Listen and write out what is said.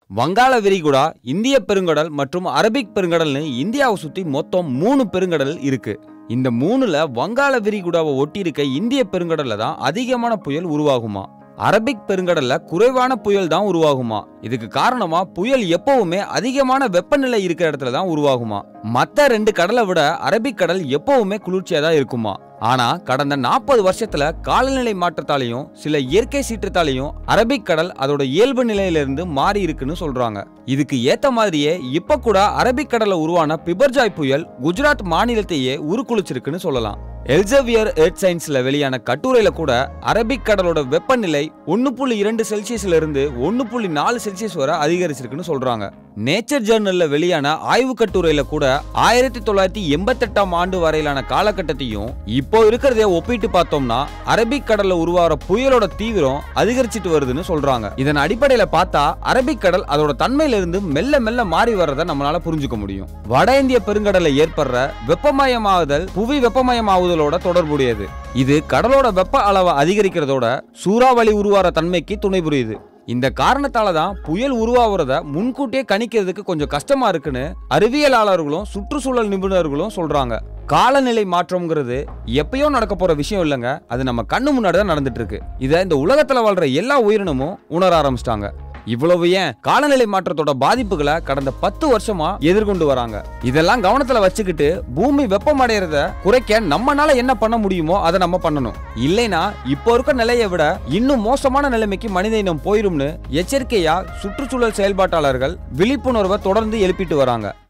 வங்காள விரிகுடா இந்திய பெருங்கடல் மற்றும் அரபிக் பெருங்கடல்னு இந்தியாவை சுத்தி மொத்தம் மூணு பெருங்கடல் இருக்கு இந்த மூணுல வங்காள விரிகுடாவை ஒட்டி இருக்க இந்திய பெருங்கடல்ல தான் அதிகமான புயல் உருவாகுமா அரபிக் பெருங்கடல்ல குறைவான புயல் தான் உருவாகுமா இதுக்கு காரணமா புயல் எப்பவுமே அதிகமான வெப்பநிலை இருக்கிற இடத்துல தான் உருவாகுமா மத்த ரெண்டு கடலை விட அரபிக் கடல் எப்பவுமே குளிர்ச்சியா தான் இருக்குமா ஆனா கடந்த நாற்பது வருஷத்துல காலநிலை மாற்றத்தாலையும் சில இயற்கை சீற்றத்தாலையும் அரபிக் கடல் அதோட இயல்பு நிலையிலிருந்து மாறி இருக்குன்னு சொல்றாங்க இதுக்கு ஏத்த மாதிரியே இப்ப கூட அரபிக் கடல்ல உருவான பிபர்ஜாய் புயல் குஜராத் மாநிலத்தையே உருக்குலைச்சிருக்குன்னு சொல்லலாம் எல்சவியர் எர்த் சயின்ஸ்ல வெளியான கட்டுரையில கூட அரபிக் கடலோட வெப்பநிலை ஒன்னு புள்ளி இரண்டு செல்சியஸ்ல இருந்து ஒன்னு புள்ளி நாலு செல்சியஸ் வரை அதிகரிச்சிருக்குன்னு சொல்றாங்க நேச்சர் ஜேர்னல்ல வெளியான ஆய்வு கட்டுரையில கூட ஆயிரத்தி தொள்ளாயிரத்தி எண்பத்தெட்டாம் ஆண்டு வரையிலான காலகட்டத்தையும் இப்போ இருக்கிறதைய ஒப்பிட்டு பார்த்தோம்னா அரபிக் கடல்ல உருவாகிற புயலோட தீவிரம் அதிகரிச்சிட்டு வருதுன்னு சொல்றாங்க இதன் அடிப்படையில பார்த்தா அரபிக் கடல் அதோட தன்மையில இருந்து மெல்ல மெல்ல மாறி வர்றதை நம்மளால புரிஞ்சுக்க முடியும் வட இந்திய பெருங்கடல்ல ஏற்படுற வெப்பமயமாகுதல் புவி வெப்பமயமாகுதலோட தொடர்புடையது இது கடலோட வெப்ப அளவை அதிகரிக்கிறதோட சூறாவளி உருவாகிற தன்மைக்கு துணை புரியுது இந்த காரணத்தால தான் புயல் உருவாகிறத முன்கூட்டியே கணிக்கிறதுக்கு கொஞ்சம் கஷ்டமா இருக்குன்னு அறிவியலாளர்களும் சுற்றுச்சூழல் நிபுணர்களும் சொல்றாங்க காலநிலை மாற்றம்ங்கிறது எப்பயோ நடக்க போற விஷயம் இல்லைங்க அது நம்ம கண்ணு முன்னாடி தான் நடந்துட்டு இருக்கு இதை இந்த உலகத்துல வாழ்ற எல்லா உயிரினமும் உணர ஆரம்பிச்சிட்டாங்க இவ்வளவு ஏன் காலநிலை மாற்றத்தோட பாதிப்புகளை கடந்த பத்து வருஷமா எதிர்கொண்டு வராங்க இதெல்லாம் கவனத்துல வச்சுக்கிட்டு பூமி வெப்பமடைறத குறைக்க நம்மனால என்ன பண்ண முடியுமோ அதை நம்ம பண்ணணும் இல்லைனா இப்போ இருக்க நிலையை விட இன்னும் மோசமான நிலைமைக்கு மனித இனம் போயிரும்னு எச்சரிக்கையா சுற்றுச்சூழல் செயல்பாட்டாளர்கள் விழிப்புணர்வை தொடர்ந்து எழுப்பிட்டு வராங்க